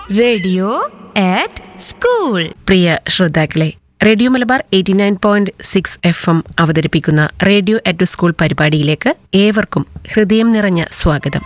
Radio ആറ്റ് school പ്രിയ ശ്രോതാക്കളെ radio Malabar eighty nine point six F M അവതരിപ്പിക്കുന്ന റേഡിയോ അറ്റ് സ്കൂൾ പരിപാടിയിലേക്ക് ഏവർക്കും ഹൃദയം നിറഞ്ഞ സ്വാഗതം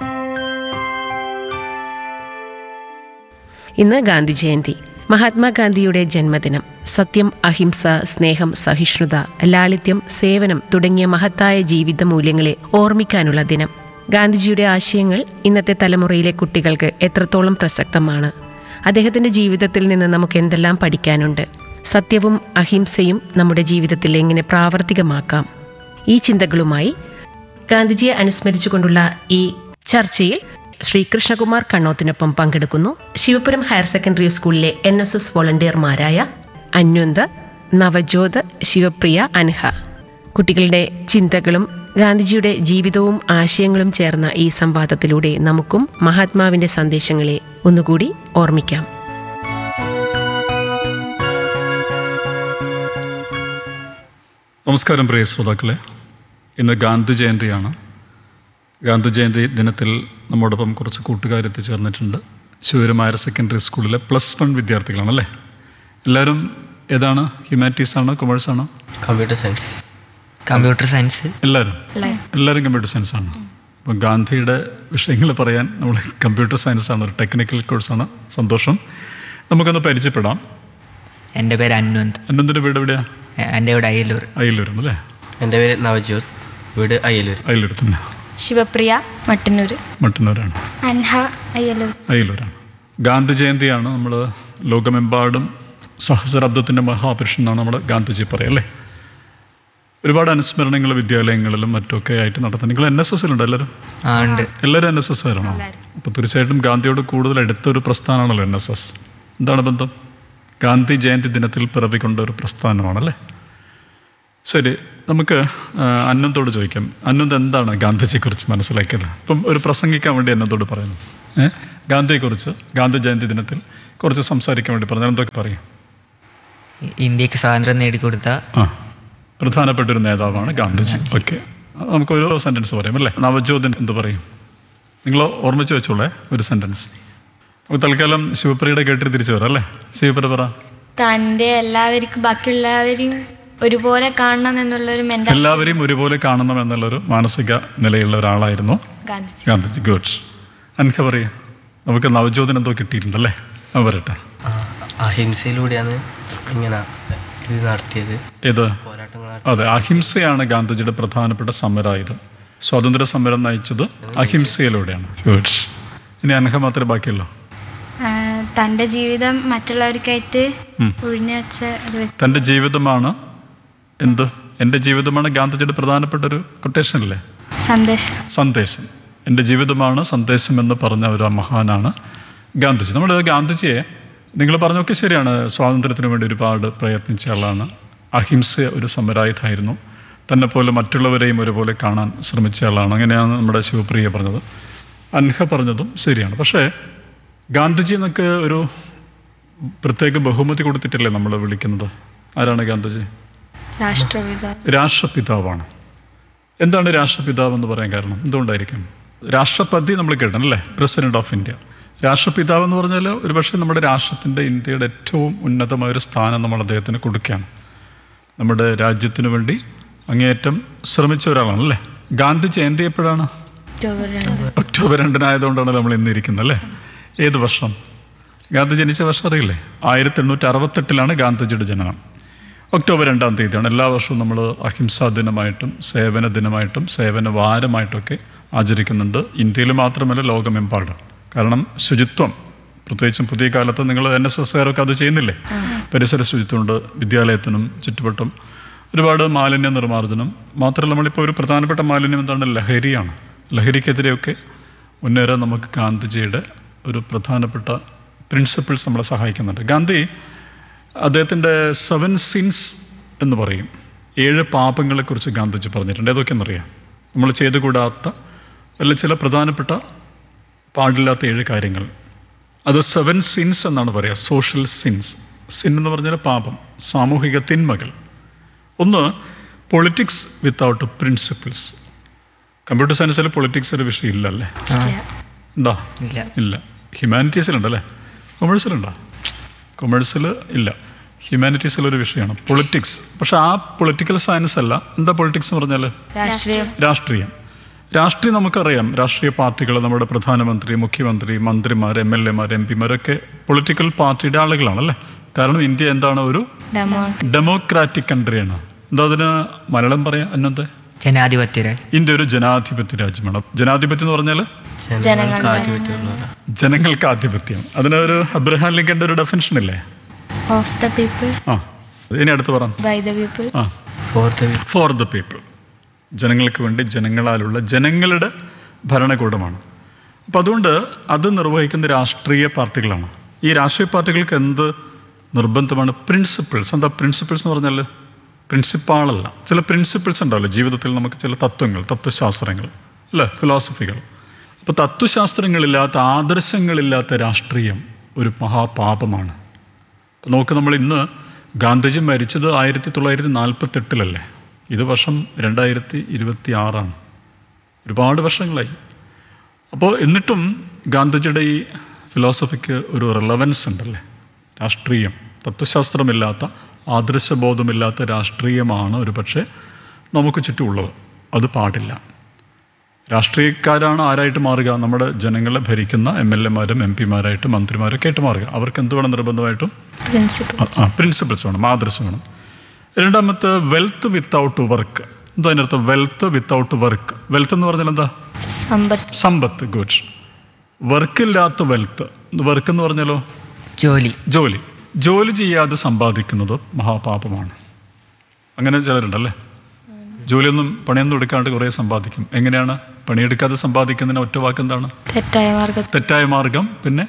ഇന്ന് ഗാന്ധി ജയന്തി മഹാത്മാഗാന്ധിയുടെ ജന്മദിനം സത്യം അഹിംസ സ്നേഹം സഹിഷ്ണുത ലാളിത്യം സേവനം തുടങ്ങിയ മഹത്തായ ജീവിത മൂല്യങ്ങളെ ഓർമ്മിക്കാനുള്ള ദിനം ഗാന്ധിജിയുടെ ആശയങ്ങൾ ഇന്നത്തെ തലമുറയിലെ കുട്ടികൾക്ക് എത്രത്തോളം പ്രസക്തമാണ് അദ്ദേഹത്തിന്റെ ജീവിതത്തിൽ നിന്ന് നമുക്ക് എന്തെല്ലാം പഠിക്കാനുണ്ട് സത്യവും അഹിംസയും നമ്മുടെ ജീവിതത്തിൽ എങ്ങനെ പ്രാവർത്തികമാക്കാം ഈ ചിന്തകളുമായി ഗാന്ധിജിയെ അനുസ്മരിച്ചുകൊണ്ടുള്ള ഈ ചർച്ചയിൽ ശ്രീ കൃഷ്ണകുമാർ കണ്ണോത്തിനൊപ്പം പങ്കെടുക്കുന്നു ശിവപുരം ഹയർ സെക്കൻഡറി സ്കൂളിലെ എൻ എസ് എസ് വോളണ്ടിയർമാരായ അന്വന്ത് നവജോത് ശിവപ്രിയ അൻഹ കുട്ടികളുടെ ചിന്തകളും ഗാന്ധിജിയുടെ ജീവിതവും ആശയങ്ങളും ചേർന്ന ഈ സംവാദത്തിലൂടെ നമുക്കും മഹാത്മാവിന്റെ സന്ദേശങ്ങളെ ഒന്നുകൂടി ഓർമ്മിക്കാം നമസ്കാരം പ്രിയ ശ്രോതാക്കളെ ഇന്ന് ഗാന്ധി ജയന്തിയാണ് ഗാന്ധി ജയന്തി ദിനത്തിൽ നമ്മോടൊപ്പം കുറച്ച് കൂട്ടുകാർ എത്തിച്ചേർന്നിട്ടുണ്ട് ശിവരം ഹയർ സെക്കൻഡറി സ്കൂളിലെ പ്ലസ് വൺ വിദ്യാർത്ഥികളാണല്ലേ എല്ലാവരും ഏതാണ് ഹ്യൂമാനിറ്റീസ് ആണോ കൊമേഴ്സ് ആണോ കമ്പ്യൂട്ടർ സയൻസ് കമ്പ്യൂട്ടർ സയൻസ് എല്ലാവരും എല്ലാവരും കമ്പ്യൂട്ടർ സയൻസ് ആണ് അപ്പം ഗാന്ധിയുടെ വിഷയങ്ങൾ പറയാൻ നമ്മൾ കമ്പ്യൂട്ടർ സയൻസ് ആണ് ഒരു ടെക്നിക്കൽ കോഴ്സാണ് സന്തോഷം നമുക്കൊന്ന് പരിചയപ്പെടാം എൻ്റെ പേര് അൻവന്ത് എന്നതിൻ്റെ വീട് എവിടെയാ എ- എൻ്റെ വീട് അയ്യലൂർ അയലൂരും അല്ലേ എൻ്റെ പേര് നവജ്യോത് വീട് അയ്യലൂർ അയലൂർ തന്നെ ശിവപ്രിയ മട്ടന്നൂർ മട്ടന്നൂരാണ് അൻഹ അയ്യലൂർ അയലൂരാണ് ഗാന്ധി ജയന്തിയാണ് നമ്മൾ ലോകമെമ്പാടും സഹസ്രാബ്ദത്തിൻ്റെ മഹാപുരുഷൻ എന്നാണ് നമ്മൾ ഗാന്ധിജി പറയുക അല്ലേ ഒരുപാട് അനുസ്മരണങ്ങൾ വിദ്യാലയങ്ങളിലും മറ്റുമൊക്കെ ആയിട്ട് നടത്തുന്നത് നിങ്ങൾ എൻ എസ് എസിലുണ്ട് എല്ലാവരും ആ ഉണ്ട് എല്ലാവരും എൻ എസ് എസ് ആരണോ അപ്പോൾ തീർച്ചയായിട്ടും ഗാന്ധിയോട് കൂടുതൽ അടുത്തൊരു പ്രസ്ഥാനമാണല്ലോ എൻ എസ് എസ് എന്താണ് ബന്ധം ഗാന്ധി ജയന്തി ദിനത്തിൽ പിറവിക്കൊണ്ട ഒരു പ്രസ്ഥാനമാണല്ലേ ശരി നമുക്ക് ആ, അന്നന്തോട് ചോദിക്കാം അന്നന്ത് എന്താണ് ഗാന്ധിജിയെക്കുറിച്ച് മനസ്സിലാക്കിയത് ഇപ്പം ഒരു പ്രസംഗിക്കാൻ വേണ്ടി അന്നന്തോട് പറയുന്നു ഏഹ് ഗാന്ധിയെക്കുറിച്ച് ഗാന്ധി ജയന്തി ദിനത്തിൽ കുറച്ച് സംസാരിക്കാൻ വേണ്ടി പറഞ്ഞു എന്തൊക്കെ പറയും ഇ- ഇന്ത്യക്ക് സ്വാതന്ത്ര്യം നേടിക്കൊടുത്ത ആ പ്രധാനപ്പെട്ട ഒരു നേതാവാണ് ഗാന്ധിജി ഓക്കെ നമുക്ക് ഒരു സെൻറ്റൻസ് പറയാം അല്ലേ നവജ്യോതിൻ എന്ത് പറയും നിങ്ങൾ ഓർമ്മിച്ച് വെച്ചോളേ ഒരു സെൻറ്റൻസ് നമുക്ക് തൽക്കാലം ശിവപ്രിയുടെ കേട്ടിട്ട് തിരിച്ചു വരാം അല്ലേ ശിവപ്രിയ പറ തൻ്റെ എല്ലാവർക്കും ബാക്കിയുള്ളവരെയും ഒരുപോലെ കാണണം എന്നുള്ളൊരു മെന്റാ എല്ലാവരെയും ഒരുപോലെ കാണണം എന്നുള്ളൊരു മാനസിക നിലയുള്ള ഒരാളായിരുന്നു ഗാന്ധി ഗാന്ധിജി ഗുഡ് അൻഖ പറയ നമുക്ക് നവജ്യോതിന് എന്തോ കിട്ടിയിട്ടുണ്ടല്ലേ അത് പറയട്ടെ ആ, അഹിംസയിലൂടെയാണ് ഇങ്ങനെ ഇത് നടത്തിയത് ഏത് പോരാട്ടങ്ങൾ അതെ അഹിംസയാണ് ഗാന്ധിജിയുടെ പ്രധാനപ്പെട്ട സമരായുധം സ്വാതന്ത്ര്യ സമരം നയിച്ചത് അഹിംസയിലൂടെയാണ് ഗുഡ് ഇനി അൻഹ മാത്രമേ ബാക്കിയുള്ളൂ തൻ്റെ ജീവിതം മറ്റുള്ളവർക്കായിട്ട് ഒഴിഞ്ഞു വെച്ച ഒരു വ്യക്തി തൻ്റെ ജീവിതമാണ് എന്ത് എൻ്റെ ജീവിതമാണ് ഗാന്ധിജിയുടെ പ്രധാനപ്പെട്ട ഒരു കൊട്ടേഷൻ അല്ലേ സന്ദേശം സന്ദേശം എൻ്റെ ജീവിതമാണ് സന്ദേശം എന്ന് പറഞ്ഞ ഒരു മഹാനാണ് ഗാന്ധിജി നമ്മൾ ഗാന്ധിജിയെ നിങ്ങൾ പറഞ്ഞൊക്കെ ശരിയാണ് സ്വാതന്ത്ര്യത്തിന് വേണ്ടി ഒരുപാട് പ്രയത്നിച്ച ആളാണ് അഹിംസ ഒരു സമരായുധമായിരുന്നു തന്നെ പോലെ മറ്റുള്ളവരെയും ഒരുപോലെ കാണാൻ ശ്രമിച്ച ആളാണ് അങ്ങനെയാണ് നമ്മുടെ ശിവപ്രിയ പറഞ്ഞത് അൻഹ പറഞ്ഞതും ശരിയാണ് പക്ഷേ ഗാന്ധിജി എന്നൊക്കെ ഒരു പ്രത്യേക ബഹുമതി കൊടുത്തിട്ടല്ലേ നമ്മൾ വിളിക്കുന്നത് ആരാണ് ഗാന്ധിജി രാഷ്ട്രപിതാവ് രാഷ്ട്രപിതാവാണ് എന്താണ് രാഷ്ട്രപിതാവ് എന്ന് പറയാൻ കാരണം എന്തുകൊണ്ടായിരിക്കും രാഷ്ട്രപതി നമ്മൾ കേട്ടണം അല്ലേ പ്രസിഡന്റ് ഓഫ് ഇന്ത്യ രാഷ്ട്രപിതാവ് എന്ന് പറഞ്ഞാൽ ഒരുപക്ഷെ നമ്മുടെ രാഷ്ട്രത്തിൻ്റെ ഇന്ത്യയുടെ ഏറ്റവും ഉന്നതമായ ഒരു സ്ഥാനം നമ്മൾ അദ്ദേഹത്തിന് കൊടുക്കുകയാണ് നമ്മുടെ രാജ്യത്തിന് വേണ്ടി അങ്ങേയറ്റം ശ്രമിച്ച ഒരാളാണ് അല്ലേ ഗാന്ധി ജയന്തി എപ്പോഴാണ് ഒക്ടോബർ രണ്ട് ഒക്ടോബർ രണ്ടിനായതുകൊണ്ടാണ് നമ്മൾ ഇന്ന് ഇരിക്കുന്നത് അല്ലേ ഏത് വർഷം ഗാന്ധി ജനിച്ച വർഷം അറിയില്ലേ ആയിരത്തി എണ്ണൂറ്റി അറുപത്തെട്ടിലാണ് ഗാന്ധിജിയുടെ ജനനം ഒക്ടോബർ രണ്ടാം തീയതിയാണ് എല്ലാ വർഷവും നമ്മൾ അഹിംസാ ദിനമായിട്ടും സേവന ദിനമായിട്ടും സേവന വാരമായിട്ടൊക്കെ ആചരിക്കുന്നുണ്ട് ഇന്ത്യയിൽ മാത്രമല്ല ലോകമെമ്പാടും കാരണം ശുചിത്വം പ്രത്യേകിച്ചും പുതിയ കാലത്ത് നിങ്ങൾ എൻ എസ് എസ്കാരൊക്കെ അത് ചെയ്യുന്നില്ലേ പരിസര ശുചിത്വമുണ്ട് വിദ്യാലയത്തിനും ചുറ്റുവട്ടം ഒരുപാട് മാലിന്യ നിർമ്മാർജ്ജനം മാത്രമല്ല നമ്മളിപ്പോൾ ഒരു പ്രധാനപ്പെട്ട മാലിന്യം എന്താണ് ലഹരിയാണ് ലഹരിക്കെതിരെയൊക്കെ മുന്നേറാൻ നമുക്ക് ഗാന്ധിജിയുടെ ഒരു പ്രധാനപ്പെട്ട പ്രിൻസിപ്പിൾസ് നമ്മളെ സഹായിക്കുന്നുണ്ട് ഗാന്ധി അദ്ദേഹത്തിൻ്റെ സെവൻ സിൻസ് എന്ന് പറയും ഏഴ് പാപങ്ങളെക്കുറിച്ച് ഗാന്ധിജി പറഞ്ഞിട്ടുണ്ട് ഏതൊക്കെയെന്നറിയാം നമ്മൾ ചെയ്തുകൂടാത്ത അല്ല ചില പ്രധാനപ്പെട്ട പാടില്ലാത്ത ഏഴ് കാര്യങ്ങൾ അത് സെവൻ സിൻസ് എന്നാണ് പറയുക സോഷ്യൽ സിൻസ് സിൻ എന്ന് പറഞ്ഞാൽ പാപം സാമൂഹിക തിന്മകൾ ഒന്ന് പൊളിറ്റിക്സ് വിത്തൗട്ട് പ്രിൻസിപ്പിൾസ് കമ്പ്യൂട്ടർ സയൻസിൽ പൊളിറ്റിക്സ് ഒരു വിഷയം ഇല്ലല്ലേ ഉണ്ടോ ഇല്ല ഇല്ല ഹ്യൂമാനിറ്റീസിലുണ്ടല്ലേ കൊമേഴ്സിലുണ്ടോ കൊമേഴ്സിൽ ഇല്ല ഹ്യൂമാനിറ്റീസിലൊരു വിഷയമാണ് പൊളിറ്റിക്സ് പക്ഷെ ആ പൊളിറ്റിക്കൽ സയൻസ് അല്ല എന്താ പൊളിറ്റിക്സ് എന്ന് പറഞ്ഞാൽ രാഷ്ട്രീയം രാഷ്ട്രീയം രാഷ്ട്രീയം നമുക്കറിയാം രാഷ്ട്രീയ പാർട്ടികൾ നമ്മുടെ പ്രധാനമന്ത്രി മുഖ്യമന്ത്രി മന്ത്രിമാർ എം എൽ എമാർ എം പിമാരൊക്കെ പൊളിറ്റിക്കൽ പാർട്ടിയുടെ ആളുകളാണല്ലേ കാരണം ഇന്ത്യ എന്താണ് ഒരു ഡെമോ ഡെമോക്രാറ്റിക് കൺട്രിയാണ് എന്താ അതിന് മലയാളം പറയാം അന്നത്തെ ജനാധിപത്യ രാജ് ഇന്ത്യ ഒരു ജനാധിപത്യ രാജ്യമാണ് ജനാധിപത്യം എന്ന് പറഞ്ഞാൽ ജനങ്ങൾക്ക് ആധിപത്യമുള്ള ജനങ്ങൾക്ക് ആധിപത്യം അതിനൊരു അബ്രഹാം ലിങ്കന്റെ ഒരു ഡെഫിനിഷൻ ഇല്ലേ ഓഫ് ദ പീപ്പിൾ ആ ഇനി അടുത്ത് പറ ബൈ ദ പീപ്പിൾ ആ ഫോർത്ത് ഫോർ ദ പീപ്പിൾ ജനങ്ങൾക്ക് വേണ്ടി ജനങ്ങളാലുള്ള ജനങ്ങളുടെ ഭരണകൂടമാണ് അപ്പം അതുകൊണ്ട് അത് നിർവഹിക്കുന്ന രാഷ്ട്രീയ പാർട്ടികളാണ് ഈ രാഷ്ട്രീയ പാർട്ടികൾക്ക് എന്ത് നിർബന്ധമാണ് പ്രിൻസിപ്പിൾസ് എന്താ പ്രിൻസിപ്പിൾസ് എന്ന് പറഞ്ഞാൽ പ്രിൻസിപ്പാളല്ല ചില പ്രിൻസിപ്പിൾസ് ഉണ്ടാവില്ല ജീവിതത്തിൽ നമുക്ക് ചില തത്വങ്ങൾ തത്വശാസ്ത്രങ്ങൾ അല്ലേ ഫിലോസഫികൾ അപ്പോൾ തത്വശാസ്ത്രങ്ങളില്ലാത്ത ആദർശങ്ങളില്ലാത്ത രാഷ്ട്രീയം ഒരു മഹാപാപമാണ് അപ്പോൾ നോക്ക് നമ്മൾ ഇന്ന് ഗാന്ധിജി മരിച്ചത് ആയിരത്തി തൊള്ളായിരത്തി നാൽപ്പത്തെട്ടിലല്ലേ ഇത് വർഷം രണ്ടായിരത്തി ഇരുപത്തി ആറാണ് ഒരുപാട് വർഷങ്ങളായി അപ്പോൾ എന്നിട്ടും ഗാന്ധിജിയുടെ ഈ ഫിലോസഫിക്ക് ഒരു റിലവൻസ് ഉണ്ടല്ലേ രാഷ്ട്രീയം തത്വശാസ്ത്രമില്ലാത്ത ആദർശബോധമില്ലാത്ത രാഷ്ട്രീയമാണ് ഒരു പക്ഷേ നമുക്ക് ചുറ്റുമുള്ളത് അത് പാടില്ല രാഷ്ട്രീയക്കാരാണ് ആരായിട്ട് മാറുക നമ്മുടെ ജനങ്ങളെ ഭരിക്കുന്ന എം എൽ എമാരും എം പിമാരായിട്ട് മന്ത്രിമാരൊക്കെ ആയിട്ട് മാറുക അവർക്ക് എന്ത് വേണം നിർബന്ധമായിട്ടും പ്രിൻസിപ്പൽ ആ പ്രിൻസിപ്പിൾസ് വേണം ആദർശം വേണം രണ്ടാമത്തെ വെൽത്ത് വിത്തൗട്ട് വർക്ക് എന്താ അതിനർത്ഥം വെൽത്ത് വിത്തൗട്ട് വർക്ക് വെൽത്ത് എന്ന് പറഞ്ഞാൽ എന്താ സമ്പത്ത് സമ്പത്ത് ഗുഡ് വർക്കില്ലാത്ത വെൽത്ത് വർക്ക് എന്ന് പറഞ്ഞാലോ ജോലി ജോലി ജോലി ചെയ്യാതെ സമ്പാദിക്കുന്നത് മഹാപാപമാണ് അങ്ങനെ ചിലരുണ്ടല്ലേ ജോലിയൊന്നും പണിയൊന്നും എടുക്കാണ്ട് കുറേ സമ്പാദിക്കും എങ്ങനെയാണ് പണിയെടുക്കാതെ സമ്പാദിക്കുന്നതിന് ഒറ്റ വാക്ക് എന്താണ് തെറ്റായ മാർഗത്തിൽ തെറ്റായ മാർഗം പിന്നെ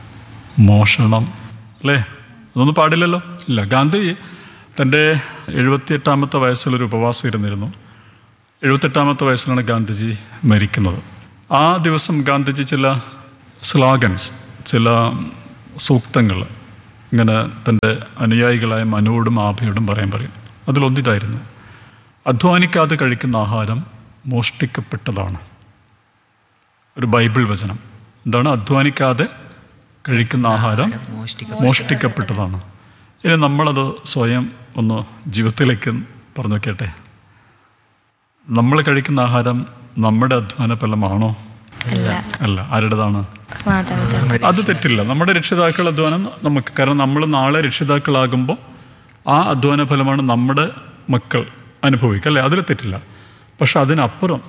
മോഷണം അല്ലേ അതൊന്നും പാടില്ലല്ലോ ഇല്ല ഗാന്ധി തൻ്റെ എഴുപത്തിയെട്ടാമത്തെ വയസ്സിലൊരു ഉപവാസം ഇരുന്നിരുന്നു എഴുപത്തെട്ടാമത്തെ വയസ്സിലാണ് ഗാന്ധിജി മരിക്കുന്നത് ആ ദിവസം ഗാന്ധിജി ചില സ്ലോഗൻസ് ചില സൂക്തങ്ങൾ ഇങ്ങനെ തൻ്റെ അനുയായികളായ മനുവോടും ആഭയോടും പറയാൻ പറയും അതിലൊന്നിതായിരുന്നു അധ്വാനിക്കാതെ കഴിക്കുന്ന ആഹാരം മോഷ്ടിക്കപ്പെട്ടതാണ് ഒരു ബൈബിൾ വചനം എന്താണ് അധ്വാനിക്കാതെ കഴിക്കുന്ന ആഹാരം മോഷ്ടിക്ക മോഷ്ടിക്കപ്പെട്ടതാണ് ഇനി നമ്മളത് സ്വയം ഒന്ന് ജീവിതത്തിലേക്ക് പറഞ്ഞു നോക്കിയട്ടെ നമ്മൾ കഴിക്കുന്ന ആഹാരം നമ്മുടെ അധ്വാന ഫലമാണോ അല്ല അല്ല ആരുടേതാണ് മാതാപിതാക്കൾ അത് തെറ്റില്ല നമ്മുടെ രക്ഷിതാക്കൾ അധ്വാനം നമുക്ക് കാരണം നമ്മൾ നാളെ രക്ഷിതാക്കളാകുമ്പോൾ ആ അധ്വാന ഫലമാണ് നമ്മുടെ മക്കൾ അനുഭവിക്കുക അല്ലേ അതിൽ തെറ്റില്ല പക്ഷെ അതിനപ്പുറം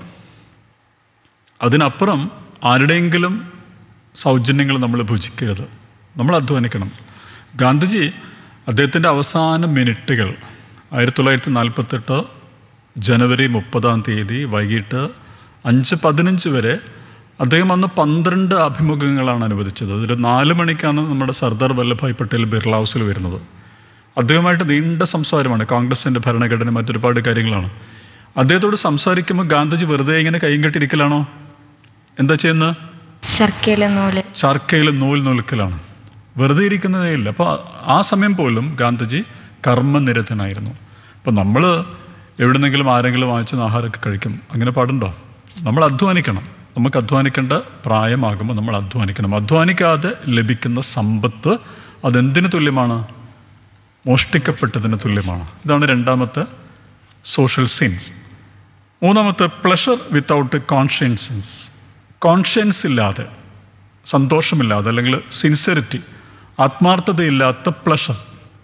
അതിനപ്പുറം ആരുടെയെങ്കിലും സൗജന്യങ്ങൾ നമ്മൾ ഭുജിക്കരുത് നമ്മൾ അധ്വാനിക്കണം ഗാന്ധിജി അദ്ദേഹത്തിൻ്റെ അവസാന മിനിറ്റുകൾ ആയിരത്തി തൊള്ളായിരത്തി നാൽപ്പത്തെട്ട് ജനുവരി മുപ്പതാം തീയതി വൈകിട്ട് അഞ്ച് പതിനഞ്ച് വരെ അദ്ദേഹം അന്ന് പന്ത്രണ്ട് അഭിമുഖങ്ങളാണ് അനുവദിച്ചത് അതിൽ നാല് മണിക്കാണ് നമ്മുടെ സർദാർ വല്ലഭായ് പട്ടേൽ ബിർള ഹൗസിൽ വരുന്നത് അദ്ദേഹമായിട്ട് നീണ്ട സംസാരമാണ് കോൺഗ്രസിൻ്റെ ഭരണഘടന മറ്റൊരുപാട് കാര്യങ്ങളാണ് അദ്ദേഹത്തോട് സംസാരിക്കുമ്പോൾ ഗാന്ധിജി വെറുതെ ഇങ്ങനെ കൈയും കെട്ടിരിക്കലാണോ എന്താ ചെയ്യുന്നത് ശർക്കയിലെ നൂല് ചർക്കയിൽ നൂൽ നൂൽക്കലാണ് വെറുതെ ഇരിക്കുന്നതേ ഇല്ല അപ്പോൾ ആ സമയം പോലും ഗാന്ധിജി കർമ്മനിരതനായിരുന്നു അപ്പോൾ നമ്മൾ എവിടെന്നെങ്കിലും ആരെങ്കിലും വാങ്ങിച്ച ആഹാരമൊക്കെ കഴിക്കും അങ്ങനെ പാടുണ്ടോ നമ്മൾ അധ്വാനിക്കണം നമുക്ക് അധ്വാനിക്കേണ്ട പ്രായമാകുമ്പോൾ നമ്മൾ അധ്വാനിക്കണം അധ്വാനിക്കാതെ ലഭിക്കുന്ന സമ്പത്ത് അതെന്തിനു തുല്യമാണ് മോഷ്ടിക്കപ്പെട്ടതിന് തുല്യമാണ് ഇതാണ് രണ്ടാമത്തെ സോഷ്യൽ സിൻസ് മൂന്നാമത്തെ പ്ലഷർ വിത്തൗട്ട് കോൺഷ്യൻസസ് കോൺഷ്യൻസ് ഇല്ലാതെ സന്തോഷമില്ലാതെ അല്ലെങ്കിൽ സിൻസിയറിറ്റി ആത്മാർത്ഥതയില്ലാത്ത പ്ലഷർ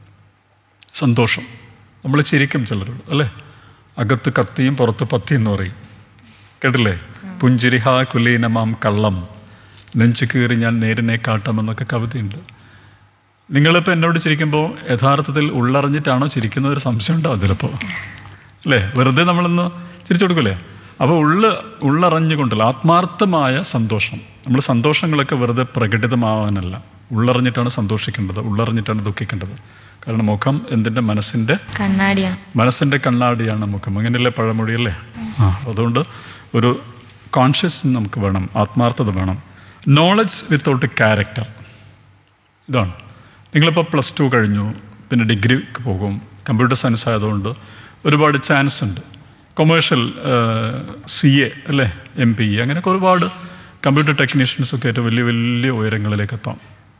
സന്തോഷം നമ്മൾ ചിരിക്കും ചിലരോട് അല്ലേ അകത്ത് കത്തിയും പുറത്ത് പത്തിയും എന്ന് പറയും കേട്ടില്ലേ പുഞ്ചിരിഹ കുലീനമാം കള്ളം നെഞ്ചു കീറി ഞാൻ നേരിനെ കാട്ടാമെന്നൊക്കെ കവിതയുണ്ട് നിങ്ങളിപ്പോൾ എന്നോട് ചിരിക്കുമ്പോൾ യഥാർത്ഥത്തിൽ ഉള്ളറിഞ്ഞിട്ടാണോ ചിരിക്കുന്ന ഒരു സംശയം ഉണ്ടാവും ചിലപ്പോൾ അല്ലേ വെറുതെ നമ്മളൊന്ന് ചിരിച്ചു കൊടുക്കൂലേ അപ്പോൾ ഉള്ള ഉള്ളറിഞ്ഞുകൊണ്ടല്ല ആത്മാർത്ഥമായ സന്തോഷം നമ്മൾ സന്തോഷങ്ങളൊക്കെ വെറുതെ പ്രകടിതമാവാനല്ല ഉള്ളറിഞ്ഞിട്ടാണ് സന്തോഷിക്കേണ്ടത് ഉള്ളറിഞ്ഞിട്ടാണ് ദുഃഖിക്കേണ്ടത് കാരണം മുഖം എന്തിൻ്റെ മനസ്സിൻ്റെ കണ്ണാടിയാണ് മനസ്സിൻ്റെ കണ്ണാടിയാണ് മുഖം അങ്ങനെയല്ലേ പഴമൊഴിയല്ലേ ആ അതുകൊണ്ട് ഒരു കോൺഷ്യസ് നമുക്ക് വേണം ആത്മാർത്ഥത വേണം നോളജ് വിത്തൗട്ട് ക്യാരക്ടർ ഇതാണ് നിങ്ങളിപ്പോൾ പ്ലസ് ടു കഴിഞ്ഞു പിന്നെ ഡിഗ്രിക്ക് പോകും കമ്പ്യൂട്ടർ സയൻസ് ആയതുകൊണ്ട് ഒരുപാട് ചാൻസ് ഉണ്ട് കൊമേഴ്ഷ്യൽ സി എ അല്ലേ എം പി അങ്ങനെയൊക്കെ ഒരുപാട് കമ്പ്യൂട്ടർ ടെക്നീഷ്യൻസൊക്കെ ആയിട്ട് വലിയ വലിയ ഉയരങ്ങളിലേക്ക് എത്താം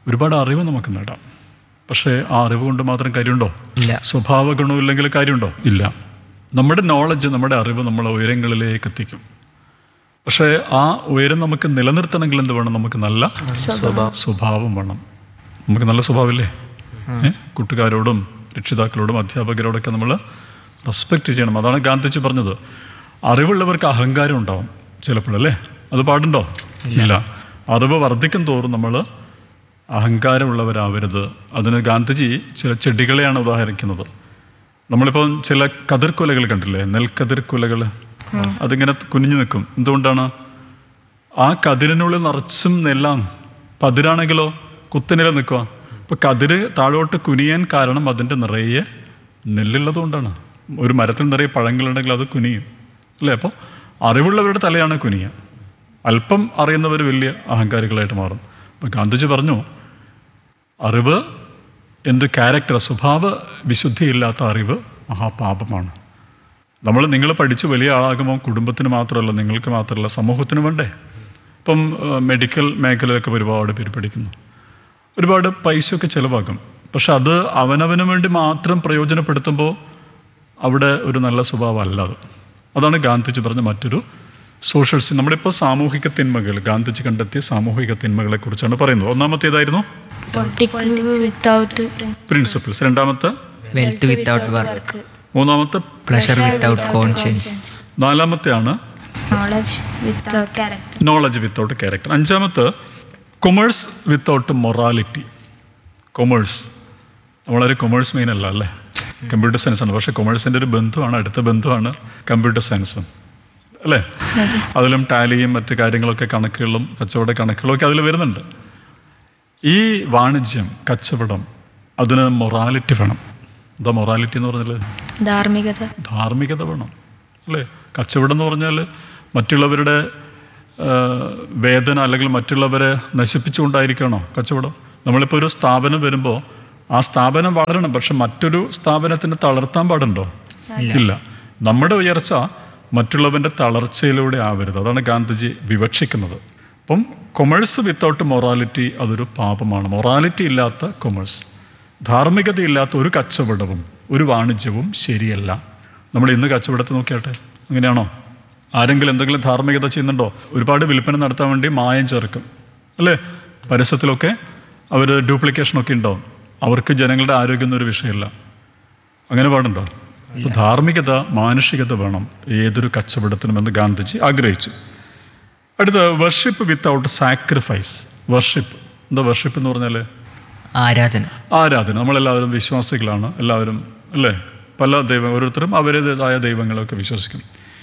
ഒരുപാട് അറിവ് നമുക്ക് നേടാം പക്ഷേ ആ അറിവ് കൊണ്ട് മാത്രം കാര്യമുണ്ടോ ഇല്ല. സ്വഭാവ ഗുണമില്ലെങ്കിൽ കാര്യമുണ്ടോ ഇല്ല നമ്മുടെ നോളജ് നമ്മുടെ അറിവ് നമ്മളെ ഉയരങ്ങളിലേക്ക് എത്തിക്കും പക്ഷേ ആ ഉയരം നമുക്ക് നിലനിർത്തണമെങ്കിൽ എന്ത് വേണം നമുക്ക് നല്ല സ്വഭാവം വേണം നമുക്ക് നല്ല സ്വഭാവമില്ലേ ഏ? കൂട്ടുകാരോടും രക്ഷിതാക്കളോടും അധ്യാപകരോടൊക്കെ നമ്മൾ റെസ്പെക്റ്റ് ചെയ്യണം അതാണ് ഗാന്ധിജി പറഞ്ഞത് അറിവുള്ളവർക്ക് അഹങ്കാരം ഉണ്ടാവും ചിലപ്പോഴല്ലേ അത് പാടുണ്ടോ ഇല്ല അറിവ് വർദ്ധിക്കും തോറും നമ്മൾ അഹങ്കാരമുള്ളവരാവരുത് അതിന് ഗാന്ധിജി ചില ചെടികളെയാണ് ഉദാഹരിക്കുന്നത് നമ്മളിപ്പോൾ ചില കതിർക്കുലകൾ കണ്ടില്ലേ നെൽക്കതിർക്കുലകൾ അതിങ്ങനെ കുനിഞ്ഞു നിൽക്കും എന്തുകൊണ്ടാണ് ആ കതിരിനുള്ളിൽ നിറച്ചും നെല്ലാണ് പതിരാണെങ്കിലോ കുത്തിനില നിൽക്കുക ഇപ്പൊ കതിര് താഴോട്ട് കുനിയാൻ കാരണം അതിൻ്റെ നിറയെ നെല്ലുള്ളത് കൊണ്ടാണ് ഒരു മരത്തിൽ നിറയെ പഴങ്ങളുണ്ടെങ്കിൽ അത് കുനിയും അല്ലേ അപ്പോൾ അറിവുള്ളവരുടെ തലയാണ് കുനിയുക അല്പം അറിയുന്നവർ വലിയ അഹങ്കാരികളായിട്ട് മാറും അപ്പം ഗാന്ധിജി പറഞ്ഞു അറിവ് എന്ത് ക്യാരക്ടർ സ്വഭാവ വിശുദ്ധിയില്ലാത്ത അറിവ് മഹാപാപമാണ് നമ്മൾ നിങ്ങൾ പഠിച്ച് വലിയ ആളാകുമ്പോൾ കുടുംബത്തിന് മാത്രമല്ല നിങ്ങൾക്ക് മാത്രമല്ല സമൂഹത്തിന് വേണ്ടേ ഇപ്പം ഏഹ്, മെഡിക്കൽ മേഖലയിലൊക്കെ ഒരുപാട് പേര് പഠിക്കുന്നു ഒരുപാട് പൈസയൊക്കെ ചിലവാക്കും പക്ഷെ അത് അവനവന് വേണ്ടി മാത്രം പ്രയോജനപ്പെടുത്തുമ്പോൾ അവിടെ ഒരു നല്ല സ്വഭാവം അല്ല അത് അതാണ് ഗാന്ധിജി പറഞ്ഞ മറ്റൊരു സോഷ്യൽ സി നമ്മളിപ്പോൾ സാമൂഹിക തിന്മകൾ ഗാന്ധിജി കണ്ടെത്തിയ സാമൂഹിക തിന്മകളെ കുറിച്ചാണ് പറയുന്നത് ഒന്നാമത്തേതായിരുന്നു പൊളിറ്റിക്സ് വിത്തൗട്ട് പ്രിൻസിപ്പിൾസ് രണ്ടാമത്തെ വെൽത്ത് വിത്തൗട്ട് വർക്ക് മൂന്നാമത്തെ പ്ലഷർ വിത്തൗട്ട് കോൺഷ്യൻസ് നാലാമത്തെയാണ് knowledge without character knowledge without character അഞ്ചാമത്തെ കൊമേഴ്സ് വിത്തൗട്ട് മൊറാലിറ്റി കൊമേഴ്സ് നമ്മളൊരു കൊമേഴ്സ് മെയിൻ അല്ല അല്ലേ കമ്പ്യൂട്ടർ സയൻസ് ആണ് പക്ഷേ കൊമേഴ്സിൻ്റെ ഒരു ബന്ധുവാണ് അടുത്ത ബന്ധുവാണ് കമ്പ്യൂട്ടർ സയൻസും അല്ലേ അതിലും ടാലിയും മറ്റു കാര്യങ്ങളൊക്കെ കണക്കുകളും കച്ചവട കണക്കുകളും ഒക്കെ അതിൽ വരുന്നുണ്ട് ഈ വാണിജ്യം കച്ചവടം അതിന് മൊറാലിറ്റി വേണം എന്താ മൊറാലിറ്റി എന്ന് പറഞ്ഞാൽ ധാർമ്മികത ധാർമ്മികത വേണം അല്ലേ കച്ചവടം എന്ന് പറഞ്ഞാൽ മറ്റുള്ളവരുടെ ആ, വേദന അല്ലെങ്കിൽ മറ്റുള്ളവരെ നശിപ്പിച്ചുകൊണ്ടായിരിക്കണോ കച്ചവടം നമ്മളിപ്പോൾ ഒരു സ്ഥാപനം വരുമ്പോൾ ആ സ്ഥാപനം വളരണം പക്ഷെ മറ്റൊരു സ്ഥാപനത്തിന് തളർത്താൻ പാടുണ്ടോ ഇല്ല നമ്മുടെ ഉയർച്ച മറ്റുള്ളവൻ്റെ തളർച്ചയിലൂടെ ആവരുത് അതാണ് ഗാന്ധിജി വിവക്ഷിക്കുന്നത് അപ്പം കൊമേഴ്സ് വിത്തൗട്ട് മൊറാലിറ്റി അതൊരു പാപമാണ് മൊറാലിറ്റി ഇല്ലാത്ത കൊമേഴ്സ് ധാർമ്മികതയില്ലാത്ത ഒരു കച്ചവടവും ഒരു വാണിജ്യവും ശരിയല്ല നമ്മൾ ഇന്ന് കച്ചവടത്തെ നോക്കിയാട്ടെ അങ്ങനെയാണോ ആരെങ്കിലും എന്തെങ്കിലും ധാർമ്മികത ചെയ്യുന്നുണ്ടോ ഒരുപാട് വിൽപ്പന നടത്താൻ വേണ്ടി മായം ചേർക്കും അല്ലേ പരസ്യത്തിലൊക്കെ അവർ ഡ്യൂപ്ലിക്കേഷനൊക്കെ ഉണ്ടാവും അവർക്ക് ജനങ്ങളുടെ ആരോഗ്യം എന്നൊരു വിഷയമല്ല അങ്ങനെ പാടുണ്ടോ അപ്പോൾ ധാർമ്മികത മാനുഷികത വേണം ഏതൊരു കച്ചവടത്തിനുമെന്ന് ഗാന്ധിജി ആഗ്രഹിച്ചു അടുത്ത വർഷിപ്പ് വിത്തൗട്ട് സാക്രിഫൈസ് വർഷിപ്പ് എന്താ വർഷിപ്പ് എന്ന് പറഞ്ഞാൽ ആരാധന ആരാധന നമ്മളെല്ലാവരും വിശ്വാസികളാണ് എല്ലാവരും അല്ലേ പല ദൈവം ഓരോരുത്തരും അവരുടേതായ ദൈവങ്ങളൊക്കെ വിശ്വസിക്കും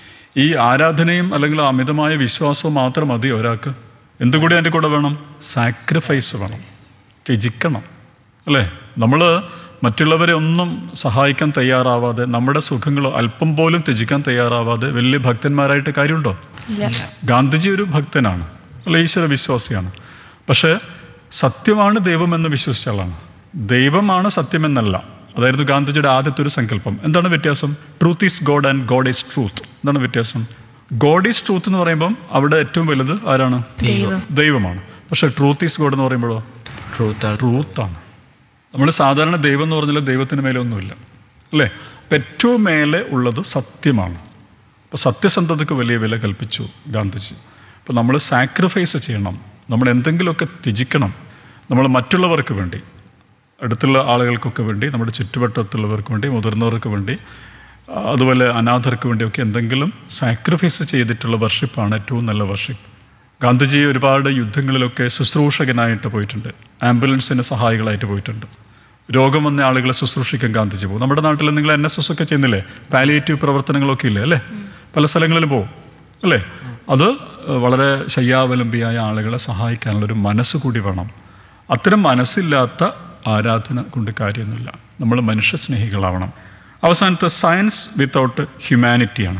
ഈ ആരാധനയും അല്ലെങ്കിൽ അമിതമായ വിശ്വാസവും മാത്രം മതി ഒരാൾക്ക് എന്തുകൂടി അതിൻ്റെ കൂടെ വേണം സാക്രിഫൈസ് വേണം ത്യജിക്കണം അല്ലേ നമ്മൾ മറ്റുള്ളവരെ ഒന്നും സഹായിക്കാൻ തയ്യാറാവാതെ നമ്മുടെ സുഖങ്ങളോ അല്പം പോലും ത്യജിക്കാൻ തയ്യാറാവാതെ വലിയ ഭക്തന്മാരായിട്ട് കാര്യമുണ്ടോ ഗാന്ധിജി ഒരു ഭക്തനാണ് അല്ല ഈശ്വര വിശ്വാസിയാണ് പക്ഷേ സത്യമാണ് ദൈവമെന്ന് വിശ്വസിച്ച ആളാണ് ദൈവമാണ് സത്യമെന്നല്ല അതായിരുന്നു ഗാന്ധിജിയുടെ ആദ്യത്തെ ഒരു സങ്കല്പം എന്താണ് വ്യത്യാസം truth is God and God is truth എന്താണ് വ്യത്യാസം ഗോഡ് ഈസ് ട്രൂത്ത് എന്ന് പറയുമ്പം അവിടെ ഏറ്റവും വലുത് ആരാണ് ദൈവമാണ് പക്ഷേ ട്രൂത്ത് ഈസ് ഗോഡ് എന്ന് പറയുമ്പോഴോ ട്രൂത്ത് ട്രൂത്താണ് നമ്മൾ സാധാരണ ദൈവം എന്ന് പറഞ്ഞാൽ ദൈവത്തിന് മേലെ ഒന്നുമില്ല അല്ലേ അപ്പം ഏറ്റവും മേലെ ഉള്ളത് സത്യമാണ് അപ്പോൾ സത്യസന്ധതയ്ക്ക് വലിയ വില കൽപ്പിച്ചു ഗാന്ധിജി അപ്പോൾ നമ്മൾ സാക്രിഫൈസ് ചെയ്യണം നമ്മൾ എന്തെങ്കിലുമൊക്കെ ത്യജിക്കണം നമ്മൾ മറ്റുള്ളവർക്ക് വേണ്ടി അടുത്തുള്ള ആളുകൾക്കൊക്കെ വേണ്ടി നമ്മുടെ ചുറ്റുവട്ടത്തുള്ളവർക്ക് വേണ്ടി മുതിർന്നവർക്ക് വേണ്ടി ആ, അതുപോലെ അനാഥർക്ക് വേണ്ടിയൊക്കെ എന്തെങ്കിലും സാക്രിഫൈസ് ചെയ്തിട്ടുള്ള വർഷിപ്പാണ് ഏറ്റവും നല്ല വർഷിപ്പ് ഗാന്ധിജി ഒരുപാട് യുദ്ധങ്ങളിലൊക്കെ ശുശ്രൂഷകനായിട്ട് പോയിട്ടുണ്ട് ആംബുലൻസിന് സഹായികളായിട്ട് പോയിട്ടുണ്ട് രോഗം വന്ന ആളുകളെ ശുശ്രൂഷിക്കാൻ ഗാന്ധിജി പോകും നമ്മുടെ നാട്ടിൽ നിങ്ങൾ എൻ എസ് എസ് ഒക്കെ ചെയ്യുന്നില്ലേ പാലിയേറ്റീവ് പ്രവർത്തനങ്ങളൊക്കെ ഇല്ലേ അല്ലേ പല സ്ഥലങ്ങളിലും പോകും അല്ലേ അത് വളരെ ശയ്യാവലംബിയായ ആളുകളെ സഹായിക്കാനുള്ളൊരു മനസ്സ് കൂടി വേണം അത്തരം മനസ്സില്ലാത്ത ആരാധന കൊണ്ട് കാര്യമൊന്നുമില്ല നമ്മൾ മനുഷ്യ സ്നേഹികളാവണം അവസാനത്തെ സയൻസ് വിത്തൗട്ട് ഹ്യൂമാനിറ്റിയാണ്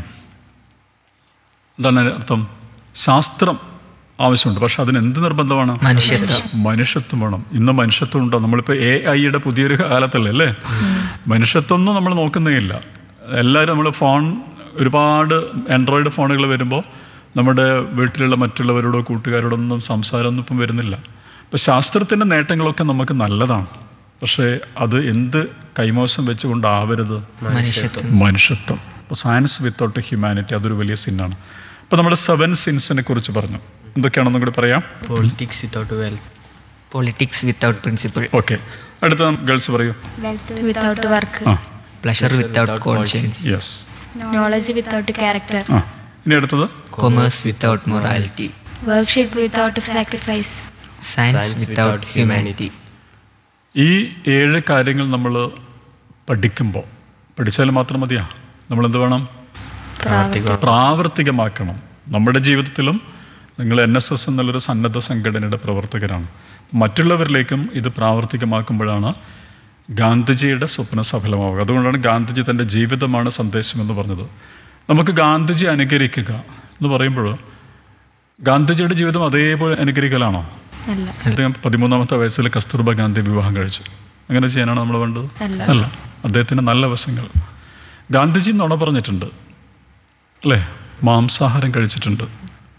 എന്താണ് അതിന്റെ അർത്ഥം ശാസ്ത്രം ആവശ്യമുണ്ട് പക്ഷെ അതിന് എന്ത് നിർബന്ധമാണ് മനുഷ്യത്വം. മനുഷ്യത്വം വേണം ഇന്ന് മനുഷ്യത്വം ഉണ്ടോ നമ്മളിപ്പോൾ എ ഐയുടെ പുതിയൊരു കാലത്തല്ലേ അല്ലേ മനുഷ്യത്വം ഒന്നും നമ്മൾ നോക്കുന്നേ ഇല്ല എല്ലാവരും നമ്മൾ ഫോൺ ഒരുപാട് ആൻഡ്രോയിഡ് ഫോണുകൾ വരുമ്പോൾ നമ്മുടെ വീട്ടിലുള്ള മറ്റുള്ളവരോടോ കൂട്ടുകാരോടൊന്നും സംസാരമൊന്നും ഇപ്പം വരുന്നില്ല അപ്പോൾ ശാസ്ത്രത്തിൻ്റെ നേട്ടങ്ങളൊക്കെ നമുക്ക് നല്ലതാണ് പക്ഷേ അത് എന്ത് കൈമോശം വെച്ചുകൊണ്ടാവരുത് മനുഷ്യത്വം മനുഷ്യത്വം അപ്പോൾ സയൻസ് വിത്തൗട്ട് ഹ്യൂമാനിറ്റി അതൊരു വലിയ സിന്നാണ് അപ്പോൾ നമ്മൾ സെവൻ സിൻസിനെ കുറിച്ച് പറഞ്ഞു എന്തൊക്കെയാണെന്നും കൂടി പറയാം politics without wealth politics without principle okay അടുത്ത ഗേൾസ് പറയൂ വിത്തൗട്ട് വർക്ക് ആ pleasure without conscience yes knowledge without character ആ ഇനി അടുത്തത് commerce without morality worship without sacrifice science without humanity ഈ ഏഴ് കാര്യങ്ങൾ നമ്മൾ പഠിക്കുമ്പോൾ പഠിച്ചാൽ മാത്രം മതിയാ നമ്മൾ എന്ത് വേണം പ്രാവർത്തികം പ്രാവർത്തികമാക്കണം നമ്മുടെ ജീവിതത്തിലും നിങ്ങൾ എൻ എസ് എസ് എന്നുള്ളൊരു സന്നദ്ധ സംഘടനയുടെ പ്രവർത്തകരാണ് മറ്റുള്ളവരിലേക്കും ഇത് പ്രാവർത്തികമാക്കുമ്പോഴാണ് ഗാന്ധിജിയുടെ സ്വപ്നം സഫലമാവുക അതുകൊണ്ടാണ് ഗാന്ധിജി തൻ്റെ ജീവിതമാണ് സന്ദേശം എന്ന് പറഞ്ഞത് നമുക്ക് ഗാന്ധിജി അനുകരിക്കുക എന്ന് പറയുമ്പോൾ ഗാന്ധിജിയുടെ ജീവിതം അതേപോലെ അനുകരിക്കലാണോ അല്ല അദ്ദേഹം പതിമൂന്നാമത്തെ വയസ്സിൽ കസ്തൂർബ ഗാന്ധി വിവാഹം കഴിച്ചു അങ്ങനെ ചെയ്യാനാണ് നമ്മൾ വേണ്ടത് അല്ല. അല്ല അദ്ദേഹത്തിൻ്റെ നല്ല വശങ്ങൾ ഗാന്ധിജി നുണ പറഞ്ഞിട്ടുണ്ട് അല്ലേ മാംസാഹാരം കഴിച്ചിട്ടുണ്ട്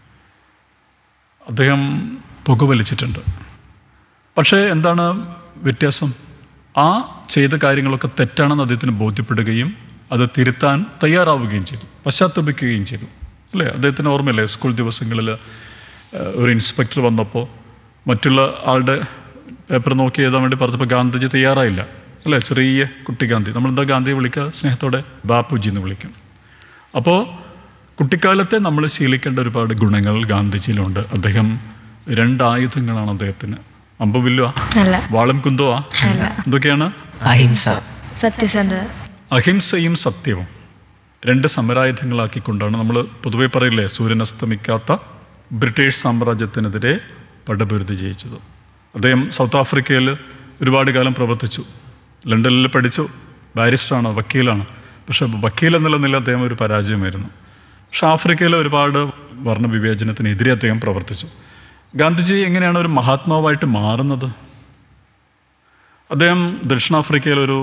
അദ്ദേഹം പുകവലിച്ചിട്ടുണ്ട് പക്ഷേ എന്താണ് വ്യത്യാസം ആ ചെയ്ത കാര്യങ്ങളൊക്കെ തെറ്റാണെന്ന് അദ്ദേഹത്തിന് ബോധ്യപ്പെടുകയും അത് തിരുത്താൻ തയ്യാറാവുകയും ചെയ്തു പശ്ചാത്തപിക്കുകയും ചെയ്തു അല്ലേ അദ്ദേഹത്തിന് ഓർമ്മയില്ലേ സ്കൂൾ ദിവസങ്ങളിൽ ഏഹ്, ഒരു ഇൻസ്പെക്ടർ വന്നപ്പോൾ മറ്റുള്ള ആളുടെ പേപ്പർ നോക്കി എഴുതാൻ വേണ്ടി പറഞ്ഞപ്പോൾ ഗാന്ധിജി തയ്യാറായില്ല അല്ലേ ചെറിയ കുട്ടി ഗാന്ധി നമ്മളെന്താ ഗാന്ധിയെ വിളിക്കുക സ്നേഹത്തോടെ ബാപ്പുജി എന്ന് വിളിക്കും അപ്പോൾ കുട്ടിക്കാലത്തെ നമ്മൾ ശീലിക്കേണ്ട ഒരുപാട് ഗുണങ്ങൾ ഗാന്ധിജിയിലുണ്ട് അദ്ദേഹം രണ്ടായുധങ്ങളാണ് അദ്ദേഹത്തിന് അമ്പവില്ലുവാ അല്ല വാളും കുന്തോവാ എന്തൊക്കെയാണ് അഹിംസ സത്യസന്ധത അഹിംസയും സത്യവും രണ്ട് സമരായുധങ്ങളാക്കിക്കൊണ്ടാണ് നമ്മൾ പൊതുവെ പറയില്ലേ സൂര്യൻ അസ്തമിക്കാത്ത ബ്രിട്ടീഷ് സാമ്രാജ്യത്തിനെതിരെ പടപൊരുതി ജയിച്ചത് അദ്ദേഹം സൗത്ത് ആഫ്രിക്കയിൽ ഒരുപാട് കാലം പ്രവർത്തിച്ചു ലണ്ടനിൽ പഠിച്ചു ബാരിസ്റ്ററാണ് വക്കീലാണ് പക്ഷെ വക്കീൽ എന്നുള്ള നില അദ്ദേഹം ഒരു പരാജയമായിരുന്നു പക്ഷെ ആഫ്രിക്കയിലെ ഒരുപാട് വർണ്ണവിവേചനത്തിനെതിരെ അദ്ദേഹം പ്രവർത്തിച്ചു ഗാന്ധിജി എങ്ങനെയാണ് ഒരു മഹാത്മാവായിട്ട് മാറുന്നത് അദ്ദേഹം ദക്ഷിണാഫ്രിക്കയിൽ ഒരു